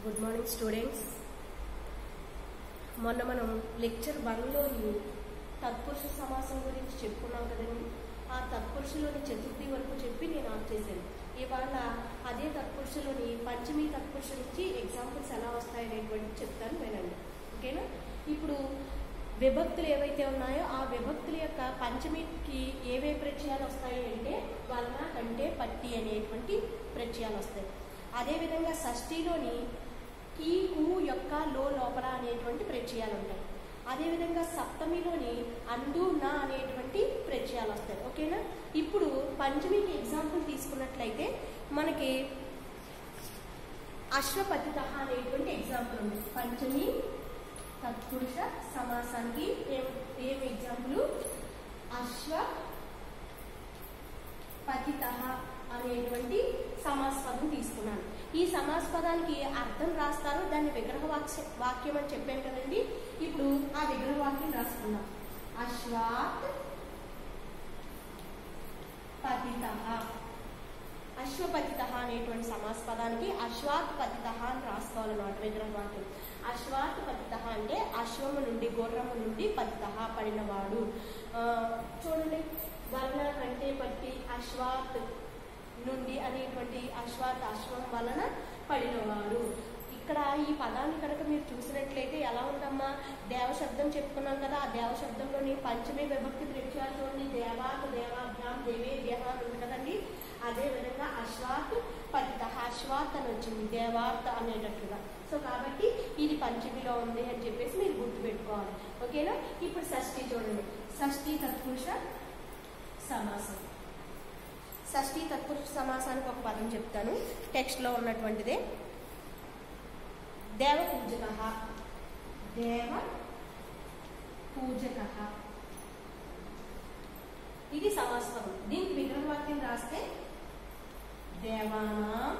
Good morning students మొన్న మనం lecture వన్లోని తత్పురుష సమాసం గురించి చెప్పుకున్నాం కదండి ఆ తత్పురుషులోని చతుర్థి వరకు చెప్పి నేను ఆఫ్ చేశాను ఇవాళ అదే తత్పురుషులోని పంచమి తత్పురుష నుంచి ఎగ్జాంపుల్స్ ఎలా వస్తాయనేటువంటి చెప్తాను వినండి ఓకేనా ఇప్పుడు విభక్తులు ఏవైతే ఉన్నాయో ఆ విభక్తుల యొక్క పంచమికి ఏవే ప్రత్యయాలు వస్తాయి అంటే వలన కంటే పట్టి అనేటువంటి ప్రత్యయాలు వస్తాయి అదేవిధంగా షష్ఠిలోని కీ కు యొక్క లో లోపల అనేటువంటి ప్రత్యయాలు ఉంటాయి అదేవిధంగా సప్తమిలోని అందు నా అనేటువంటి ప్రత్యయాలు వస్తాయి ఓకేనా ఇప్పుడు పంచమికి ఎగ్జాంపుల్ తీసుకున్నట్లయితే మనకి అశ్వపతిత అనేటువంటి ఎగ్జాంపుల్ ఉంది పంచమి తత్పురుష సమాసానికి ఏం ఏం ఎగ్జాంపుల్ అశ్వ పతిత అనేటువంటి సమాస్పదం తీసుకున్నాను ఈ సమాస్పదానికి అర్థం రాస్తారు దాన్ని విగ్రహ వాక్య వాక్యం అని చెప్పాను కదండి ఇప్పుడు ఆ విగ్రహ వాక్యం రాసుకుందాం అశ్వాత్ పతిత అశ్వపతిత అనేటువంటి సమాస్పదానికి అశ్వాత్ పతిత అని రాసుకోవాలన్నమాట విగ్రహ వాక్యం అశ్వాత్ పతిత అంటే అశ్వము నుండి గుర్రము నుండి పతిత పడినవాడు ఆ, చూడండి వర్ణ కంటే పట్టి అశ్వాత్ నుండి అనేటువంటి అశ్వాత్ అశ్వం వలన పడినవాడు ఇక్కడ ఈ పదాన్ని కనుక మీరు చూసినట్లయితే ఎలా ఉందమ్మా దేవ శబ్దం చెప్పుకున్నాం కదా ఆ దేవ శబ్దంలోని పంచమే విభక్తి ప్రత్యయాలు చూడండి దేవాత్ దేవాభ్యాం దేవే దేహ అని ఉంది కదండి అదే విధంగా అశ్వాత్ పతిత అశ్వాత్ అని వచ్చింది దేవాత్ అనేటట్లుగా సో కాబట్టి ఇది పంచమిలో ఉంది అని చెప్పేసి మీరు గుర్తుపెట్టుకోవాలి ఓకేనా ఇప్పుడు షష్ఠి చూడండి షష్ఠి తత్పురుష సమాసం షష్ఠి తత్పురుష సమాసానికి ఒక పదం చెప్తాను టెక్స్ట్లో ఉన్నటువంటిదే దేవ పూజక దేవ పూజక ఇది సమాస్పదం దీనికి విగ్రహవాక్యం రాస్తే దేవానాం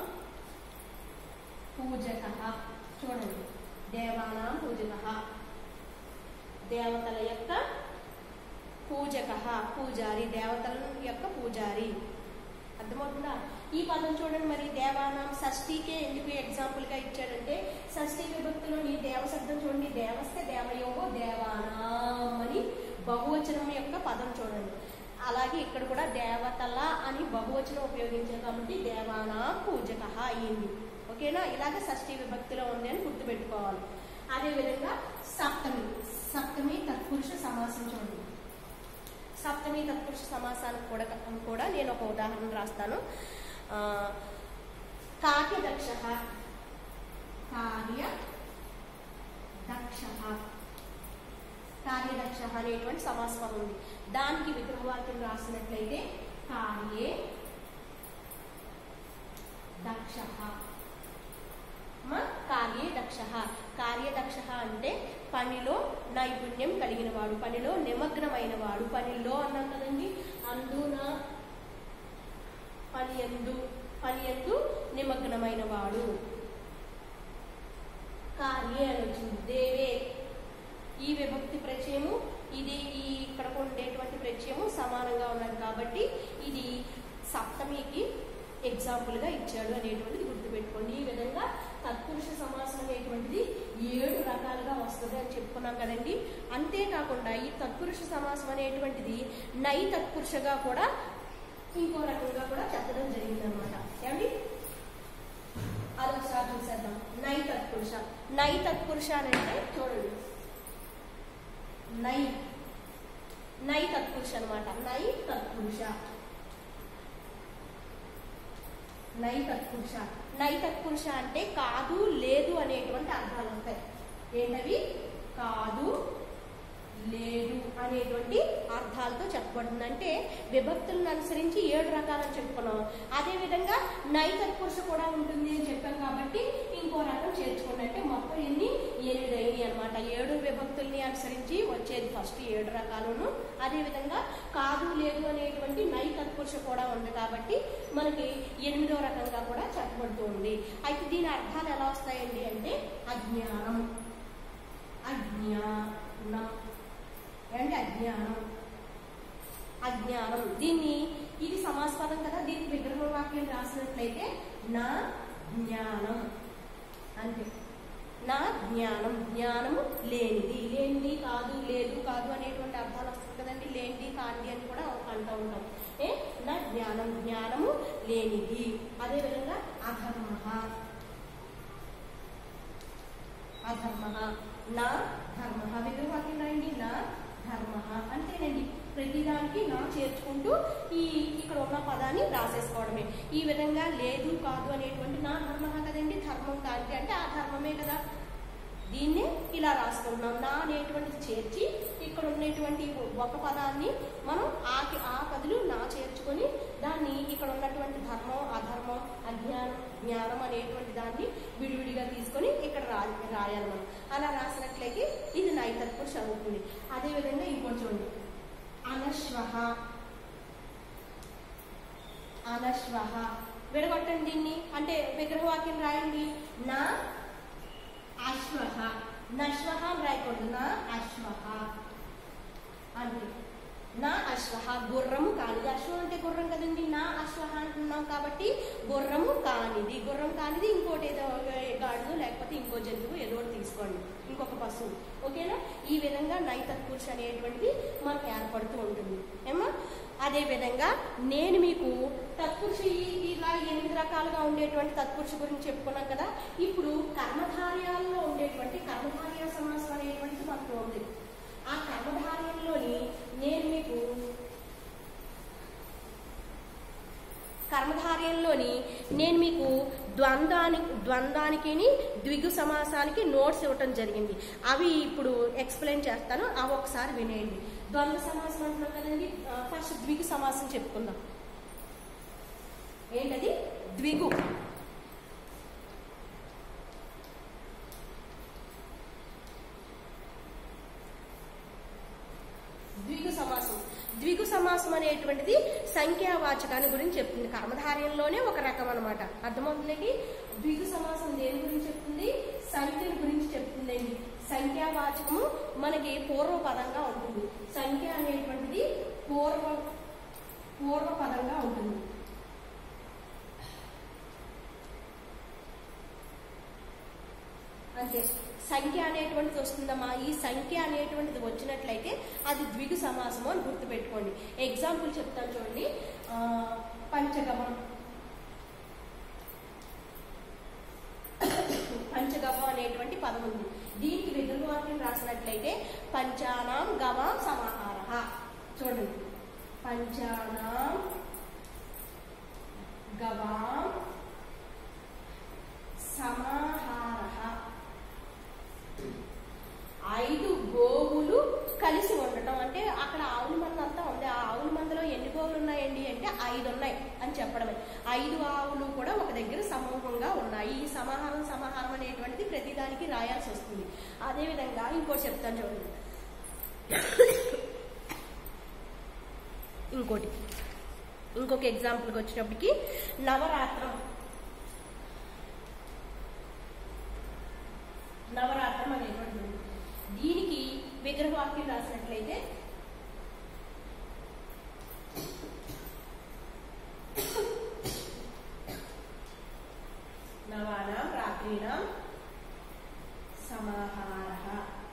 పూజక చూడండి దేవానాం పూజక దేవతల యొక్క పూజక పూజారి దేవతల యొక్క పూజారి అర్థమవుతుందా ఈ పదం చూడండి మరి దేవానాం షష్ఠికే ఎందుకు ఎగ్జాంపుల్ గా ఇచ్చాడంటే షష్ఠి విభక్తిలోని దేవ శబ్దం చూడండి దేవస్తే దేవయోగో దేవానాం అని బహువచనం యొక్క పదం చూడండి అలాగే ఇక్కడ కూడా దేవతల అని బహువచనం ఉపయోగించారు కాబట్టి దేవానా పూజక అయ్యింది ఓకేనా ఇలాగ షష్ఠి విభక్తిలో ఉంది అని గుర్తుపెట్టుకోవాలి అదేవిధంగా సప్తమి సప్తమి తత్పురుష సమాసం చూడండి సప్తమి తత్పురుష సమాసానికి కూడా కూడా నేను ఒక ఉదాహరణ రాస్తాను ఆ, కార్యదక్ష కార్య దక్ష కార్యదక్ష అనేటువంటి సమాసం ఉంది దానికి విగ్రహవాక్యం రాసినట్లయితే కార్యే దక్ష కార్యే దక్ష కార్యదక్ష అంటే పనిలో నైపుణ్యం కలిగిన వాడు పనిలో నిమగ్నమైన వాడు పనిలో అన్నాం కదండి అందున పని ఎందు పని ఎందు నిమగ్నమైన వాడు కార్యే అని వచ్చింది దేవే ఈ విభక్తి ప్రత్యయము ఇది ఈ ఇక్కడ ఉండేటువంటి ప్రత్యయము సమానంగా ఉన్నది కాబట్టి ఇది సప్తమికి ఎగ్జాంపుల్ గా ఇచ్చాడు అనేటువంటిది గుర్తుపెట్టుకోండి ఈ విధంగా తత్పురుష సమాసం అనేటువంటిది ఏడు రకాలుగా వస్తుంది అని చెప్పుకున్నాం కదండి అంతేకాకుండా ఈ తత్పురుష సమాసం అనేటువంటిది నై తత్పురుషగా కూడా ఇంకో రకంగా కూడా చెప్పడం జరిగింది అనమాట ఏమండి అదొకసారి చూసేద్దాం నై తత్పురుష నై తత్పురుష అని అంటే చూడండి నై నై తత్పురుష అనమాట నై తత్పురుష నై తత్పురుష నై తత్పురుష అంటే కాదు లేదు అనేటువంటి అర్థాలు వస్తాయి ఏంటవి కాదు లేదు అనేటువంటి అర్థాలతో చెప్పబడుతుంది అంటే విభక్తులను అనుసరించి ఏడు రకాలని చెప్పుకున్నాం అదేవిధంగా నై తత్పురుష కూడా ఉంటుంది అని చెప్పాం కాబట్టి ఇంకో రకం చేర్చుకోండి అంటే మొత్తం ఎన్ని ఎనిమిది అయినాయి అనమాట ఏడు విభక్తుల్ని అనుసరించి వచ్చేది ఫస్ట్ ఏడు రకాలును అదేవిధంగా కాదు లేదు అనేటువంటి నై తత్పురుష కూడా ఉంది కాబట్టి మనకి ఎనిమిదో రకంగా కూడా చెప్పబడుతూ ఉంది అయితే దీని అర్థాలు ఎలా వస్తాయండి అంటే అజ్ఞానం అజ్ఞానం అంటే అజ్ఞానం అజ్ఞానం దీన్ని ఇది సమాస్పదం కదా దీనికి విగ్రహ వాక్యం రాసినట్లయితే నా జ్ఞానం అంతే నా జ్ఞానం జ్ఞానము లేనిది లేనిది కాదు లేదు కాదు అనేటువంటి అర్థాలు వస్తుంది కదండి లేనిది కానిది అని కూడా అంటూ ఉంటాం ఏ నా జ్ఞానం జ్ఞానము లేనిది అదేవిధంగా అధర్మ అధర్మ నా ధర్మ విగ్రహాన్ని రాయండి నా ధర్మ అంతేనండి ప్రతిదానికి నా చేర్చుకుంటూ ఈ ఇక్కడ ఉన్న పదాన్ని రాసేసుకోవడమే ఈ విధంగా లేదు కాదు అనేటువంటి నా ధర్మ కదండి ధర్మం కాదు అంటే ఆ ధర్మమే కదా దీన్నే ఇలా రాసుకుంటున్నాం నా అనేటువంటిది చేర్చి ఇక్కడ ఉన్నటువంటి ఒక పదాన్ని మనం ఆ ఆ పదులు నా చేర్చుకొని దాన్ని ఇక్కడ ఉన్నటువంటి ధర్మం అధర్మం అజ్ఞానం జ్ఞానం అనేటువంటి దాన్ని విడివిడిగా తీసుకొని ఇక్కడ రా రాయాలి మనం అలా రాసినట్లయితే ఇది నైతత్పురుష అవుతుంది అదేవిధంగా ఇంకోటి చూడండి అనశ్వహ అనశ్వహ విడగొట్టండి దీన్ని అంటే విగ్రహవాక్యం రాయండి నా అశ్వహ నశ్వహ అని రాయకూడదు నా అశ్వహ అంటే నా అశ్వహ గుర్రము కానిది అశ్వం అంటే గుర్రం కదండి నా అశ్వహ అంటున్నాం కాబట్టి గుర్రము కానిది గుర్రం కానిది ఇంకోటి ఏదో గాడిదో లేకపోతే ఇంకో జంతువు ఏదో ఒకటి తీసుకోండి ఇంకొక పశువు ఓకేనా ఈ విధంగా నైతత్పురుష అనేటువంటిది మనకు ఏర్పడుతూ ఉంటుంది ఏమా అదే విధంగా నేను మీకు తత్పురుష ఈ- ఇలా ఎనిమిది రకాలుగా ఉండేటువంటి తత్పురుష గురించి చెప్పుకున్నాం కదా ఇప్పుడు కర్మధార్యాల్లో ఉండేటువంటి కర్మధార్య సమాసం అనేటువంటిది మనకు ఉంది ఆ కర్మధార్యంలోని నేను మీకు కర్మధార్యంలోని నేను మీకు ద్వంద్వానికి ద్వంద్వానికి ద్విగు సమాసానికి నోట్స్ ఇవ్వటం జరిగింది అవి ఇప్పుడు ఎక్స్ప్లెయిన్ చేస్తాను అవి ఒకసారి వినేయండి ద్వంద్వ సమాసం అంటున్నాం కదండి ఫస్ట్ ద్విగు సమాసం చెప్పుకుందాం ఏంటది ద్విగు ద్విగు సమాసం ద్విగు సమాసం అనేటువంటిది సంఖ్యావాచకాన్ని గురించి చెప్తుంది కర్మధార్యంలోనే ఒక రకం అనమాట అర్థమవుతుందండి ద్విగు సమాసం దేని గురించి చెప్తుంది సంఖ్యను గురించి చెప్తుందండి సంఖ్యావాచకము మనకి పూర్వ పదంగా ఉంటుంది సంఖ్య అనేటువంటిది పూర్వ పూర్వ పదంగా ఉంటుంది అంతే సంఖ్య అనేటువంటిది వస్తుందమ్మా ఈ సంఖ్య అనేటువంటిది వచ్చినట్లయితే అది ద్విగు సమాసము అని గుర్తుపెట్టుకోండి ఎగ్జాంపుల్ చెప్తాను చూడండి ఆ, పంచగమం పంచగమం అనేటువంటి పదం ఉంది దీనికి విగ్రహవాక్యం రాసినట్లయితే పంచానాం గవాం సమాహార చూడండి పంచానాం గవాం సమాహార ఐదు గోవులు కలిసి ఉండటం అంటే అక్కడ ఆవుల మంద అంతా ఉంది ఆ ఆవుల మందలో ఎన్ని గోవులు ఉన్నాయండి అంటే ఐదు ఉన్నాయి అని చెప్పడమే ఐదు ఆవులు కూడా ఒక దగ్గర సమూహంగా ఉన్నాయి ఈ సమాహారం సమాహారం అనేటువంటిది ప్రతిదానికి రాయాల్సి వస్తుంది అదేవిధంగా ఇంకోటి చెప్తాను చూడండి ఇంకోటి ఇంకొక ఎగ్జాంపుల్కి వచ్చినప్పటికి నవరాత్రం నవరాత్రం అనేటువంటి ఉంది. దీనికి విగ్రహవాక్యం రాసినట్లయితే నవానాం రాత్రీనాం సమాహార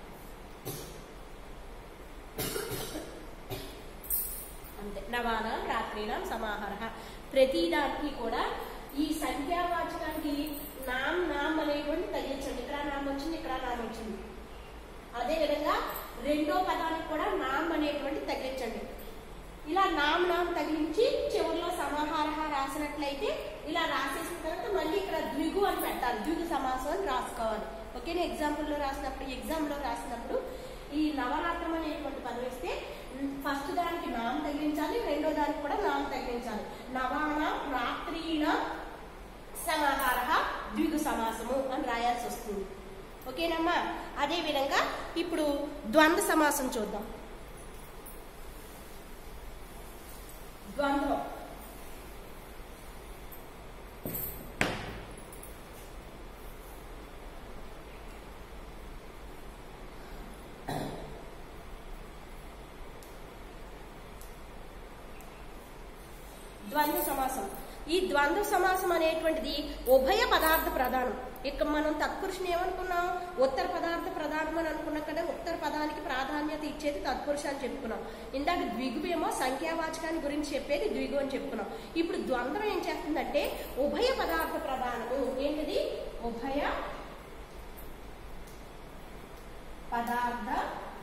అంతే నవానాం రాత్రీనాం సమాహార ప్రతిదానికి కూడా ఈ సంఖ్యావాచకానికి నామ్ నామ్ అనేటువంటి తగ్గించండి ఇక్కడ నామ్ వచ్చింది ఇక్కడ నామ్ వచ్చింది అదే విధంగా రెండో పదానికి కూడా నామ్ అనేటువంటి తగిలించండి ఇలా నామ్ నామ్ తగిలించి చివరిలో సమాహార రాసినట్లయితే ఇలా రాసేసిన తర్వాత మళ్ళీ ఇక్కడ ద్విగు అని పెట్టాలి ద్విగు సమాసం అని రాసుకోవాలి ఓకేనా ఎగ్జాంపుల్లో రాసినప్పుడు ఎగ్జామ్లో రాసినప్పుడు ఈ నవరాత్రం అనేటువంటి పదం వేస్తే ఫస్ట్ దానికి నామ్ తగిలించాలి రెండో దానికి కూడా నామ్ తగిలించాలి నవాన రాత్రీన సమాహార ద్విగు సమాసము అని రాయాల్సి వస్తుంది ఓకేనమ్మా అదే విధంగా ఇప్పుడు ద్వంద్వ సమాసం చూద్దాం ద్వంద్వం ద్వంద్వ సమాసం ఈ ద్వంద్వ సమాసం అనేటువంటిది ఉభయ పదార్థ ప్రధానం ఇక్కడ మనం తత్పురుషుని ఏమనుకున్నాం ఉత్తర పదార్థ ప్రధానం అని అనుకున్నాం కదా ఉత్తర పదానికి ప్రాధాన్యత ఇచ్చేది తత్పురుష అని చెప్పుకున్నాం ఇందాక ద్విగు ఏమో సంఖ్యావాచకాన్ని గురించి చెప్పేది ద్విగు అని చెప్పుకున్నాం ఇప్పుడు ద్వంద్వం ఏం చేస్తుందంటే ఉభయ పదార్థ ప్రధానము ఏంటిది ఉభయ పదార్థ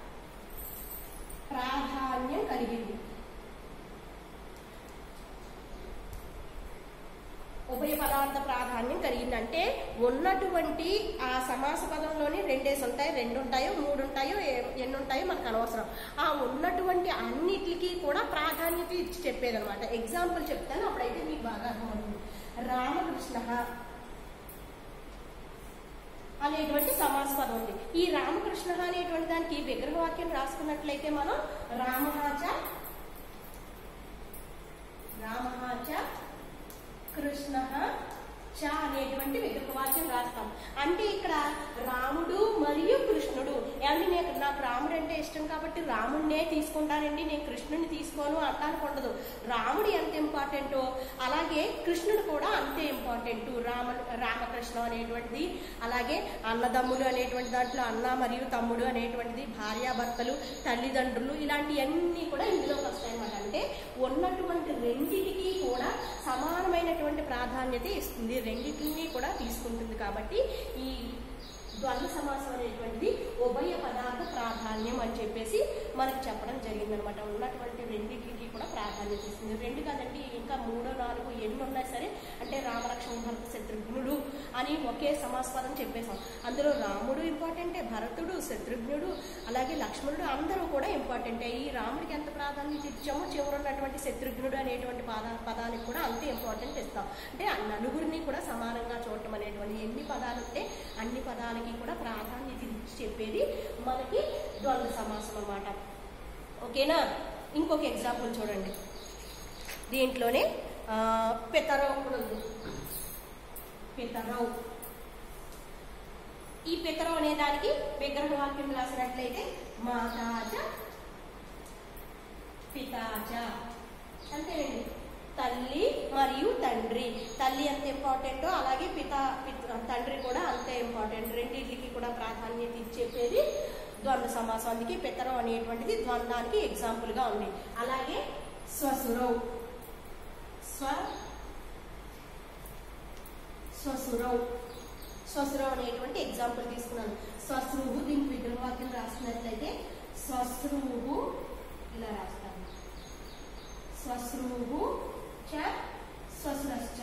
ప్రాధాన్యం కలిగింది ఉభయ పదార్థ ప్రాధాన్యం కలిగిందంటే ఉన్నటువంటి ఆ సమాస పదంలోని రెండేసి ఉంటాయి రెండు ఉంటాయో మూడు ఉంటాయో ఏ- ఎన్ని ఉంటాయో మనకు అనవసరం ఆ ఉన్నటువంటి అన్నిటికీ కూడా ప్రాధాన్యత ఇచ్చి చెప్పేదన్నమాట ఎగ్జాంపుల్ చెప్తాను అప్పుడైతే మీకు బాగా అర్థమవుతుంది రామకృష్ణ అనేటువంటి సమాస పదం ఉంది ఈ రామకృష్ణ అనేటువంటి దానికి విగ్రహవాక్యం రాసుకున్నట్లయితే మనం రామహాచ రామహాచ కృష్ణ చ అనేటువంటి విగ్రహవాక్యం రాస్తాం అంటే ఇక్కడ రాముడు మరియు కృష్ణుడు ఏమండి నేను నాకు రాముడు అంటే ఇష్టం కాబట్టి రాముడినే తీసుకుంటానండి నేను కృష్ణుని తీసుకోను అంటానికి ఉండదు రాముడు ఎంత ఇంపార్టెంటో అలాగే కృష్ణుడు కూడా అంతే ఇంపార్టెంట్ రామ రామకృష్ణ అనేటువంటిది అలాగే అన్నదమ్ములు అనేటువంటి దాంట్లో అన్న మరియు తమ్ముడు అనేటువంటిది భార్యాభర్తలు తల్లిదండ్రులు ఇలాంటివన్నీ కూడా ఇందులోకి వస్తాయన్నమాట అంటే ఉన్నటువంటి రెండిటికి కూడా సమానమైనటువంటి ప్రాధాన్యత ఇస్తుంది రెండింటిని కూడా తీసుకుంటుంది కాబట్టి ఈ ద్వంద్వ సమాసం అనేటువంటిది ఉభయ పదార్థ ప్రాధాన్యం అని చెప్పేసి మనకు చెప్పడం జరిగిందనమాట ఉన్నటువంటి రెండింటికి కూడా ప్రాధాన్యత ఇస్తుంది రెండు కాదండి ఇంకా మూడో నాలుగు ఎన్ని ఉన్నా సరే అంటే రామలక్ష్మణ భరత శత్రుఘ్నుడు అని ఒకే సమాస్పదం చెప్పేశాం అందులో రాముడు ఇంపార్టెంటే భరతుడు శత్రుఘ్నుడు అలాగే లక్ష్మణుడు అందరూ కూడా ఇంపార్టెంటే ఈ రాముడికి ఎంత ప్రాధాన్యత ఇచ్చామో చివరున్నటువంటి శత్రుఘ్నుడు అనేటువంటి పద పదానికి కూడా అంతే ఇంపార్టెంట్ ఇస్తాం అంటే ఆ నలుగురిని కూడా సమానంగా చూడటం అనేటువంటి ఎన్ని పదాలు ఉంటే అన్ని పదాలకి కూడా ప్రాధాన్యత ఇచ్చి చెప్పేది మనకి ద్వంద్వ సమాసం అన్నమాట ఓకేనా ఇంకొక ఎగ్జాంపుల్ చూడండి దీంట్లోనే ఆ, పితరవ్ కూడా ఉంది పితరవ్ ఈ పితరవ్ అనే దానికి విగ్రహ వాక్యం రాసినట్లయితే మాతాచ పితాచ అంతేనండి తల్లి మరియు తండ్రి తల్లి ఎంత ఇంపార్టెంటో అలాగే పిత పిత- తండ్రి కూడా అంతే ఇంపార్టెంట్ రెండింటికి కూడా ప్రాధాన్యత ఇచ్చి చెప్పేది ద్వంద్వ సమాసం అందుకే పితరం అనేటువంటిది ద్వంద్వానికి ఎగ్జాంపుల్ గా ఉంది అలాగే స్వసురవ్ స్వ స్వసురవ్ స్వసురవ్ అనేటువంటి ఎగ్జాంపుల్ తీసుకున్నాను స్వశ్రువు దీనికి విగ్రహవాక్యం రాసినట్లయితే స్వశ్రువు ఇలా రాస్తాను స్వశ్రువు చ స్వసురశ్చ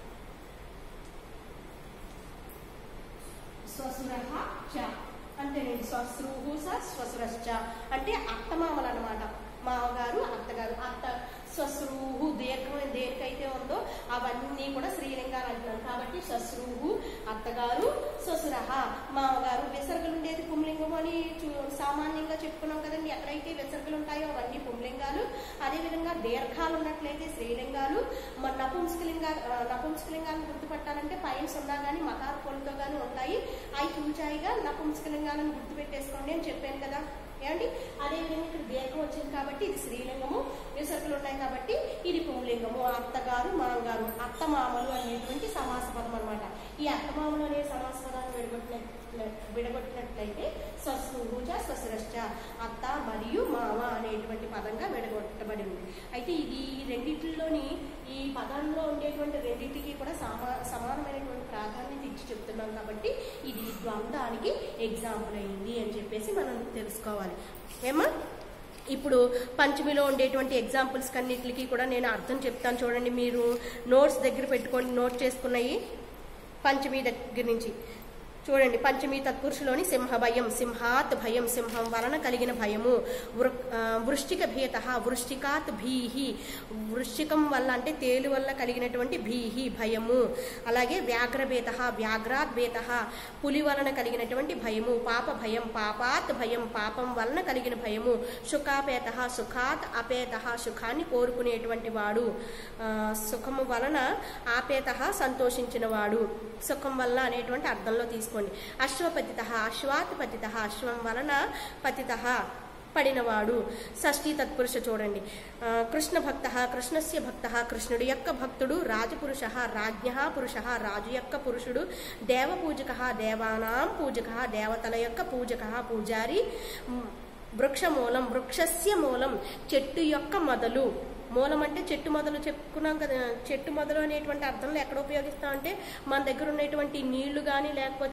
స్వసురః చ అంతేనండి స్వశ్రువు స స్వసురశ్చ అంటే అత్తమామలు అనమాట మామగారు అత్తగారు అత్త స్వశ్రువు దీర్ఘం దేనికైతే ఉందో అవన్నీ కూడా స్త్రీలింగాలు అంటున్నారు కాబట్టి స్వశ్రువు అత్తగారు స్వసురహ మామగారు విసర్గలు ఉండేది పుంలింగం అని చూ- సామాన్యంగా చెప్పుకున్నాం కదండి ఎక్కడైతే విసర్గలు ఉంటాయో అవన్నీ పుంలింగాలు అదేవిధంగా దీర్ఘాలు ఉన్నట్లయితే స్త్రీలింగాలు మన నపుంసకలింగా ఆ, నపుంసకలింగాలను గుర్తుపట్టాలంటే పైన సున్నా కానీ మకారు పొలతో కానీ ఉంటాయి అవి చూచాయిగా నపుంసకలింగాలను గుర్తుపెట్టేసుకోండి అని చెప్పాను కదా ఏమండి అదేవిధంగా ఇక్కడ దీర్ఘం వచ్చింది కాబట్టి ఇది స్త్రీలింగము విసర్గలు ఉన్నాయి కాబట్టి ఇది పుంలింగము అత్తగారు మామగారు అత్తమామలు అనేటువంటి సమాస పదం అనమాట ఈ అత్తమామలు అనే సమాస పదాన్ని విడగొట్టిన విడగొట్టినట్లయితే స్వస్రుభుజ స్వశ్రశ్చ అత్త మరియు మామ అనేటువంటి పదంగా విడగొట్టబడింది అయితే ఇది ఈ రెండింటిలోని ఈ పదంలో ఉండేటువంటి రెండింటికి కూడా సమా సమానమైనటువంటి ప్రాధాన్యత ఇచ్చి చెప్తున్నాం కాబట్టి ఇది ద్వంద్వానికి ఎగ్జాంపుల్ అయింది అని చెప్పేసి మనం తెలుసుకోవాలి ఏమా ఇప్పుడు పంచమిలో ఉండేటువంటి ఎగ్జాంపుల్స్ కన్నిటికి కూడా నేను అర్థం చెప్తాను చూడండి మీరు నోట్స్ దగ్గర పెట్టుకొని నోట్ చేసుకున్నాయి పంచమి దగ్గర నుంచి చూడండి పంచమి తత్పురుషులోని సింహ భయం సింహాత్ భయం సింహం వలన కలిగిన భయము వృ ఆ, వృశ్చిక భీత వృశ్చికాత్ భీహి వృశ్చికం వల్ల అంటే తేలు వల్ల కలిగినటువంటి భీహి భయము అలాగే వ్యాఘ్రభేత వ్యాఘ్రాత్ భేత పులి వలన కలిగినటువంటి భయము పాప భయం పాపాత్ భయం పాపం వలన కలిగిన భయము సుఖాపేత సుఖాత్ అపేత సుఖాన్ని కోరుకునేటువంటి వాడు ఆ, సుఖము వలన ఆపేత సంతోషించిన వాడు సుఖం వలన అనేటువంటి అర్థంలో తీసుకోండి అశ్వపతిత అశ్వాత్ పతిత అశ్వం వలన పతిత పడినవాడు షష్ఠీ తత్పురుష చూడండి ఆ, కృష్ణ భక్త కృష్ణస్య భక్త కృష్ణుడి యొక్క భక్తుడు రాజపురుష రాజ్ఞ పురుష రాజు యొక్క పురుషుడు దేవపూజక దేవానాం పూజక దేవతల యొక్క పూజక పూజారి మ్, వృక్షమూలం వృక్షస్య మూలం చెట్టు యొక్క మొదలు మూలం అంటే చెట్టు మొదలు చెప్పుకున్నాం కదా చెట్టు మొదలు అనేటువంటి అర్థంలో ఎక్కడ ఉపయోగిస్తాం అంటే మన దగ్గర ఉన్నటువంటి నీళ్లు కానీ లేకపోతే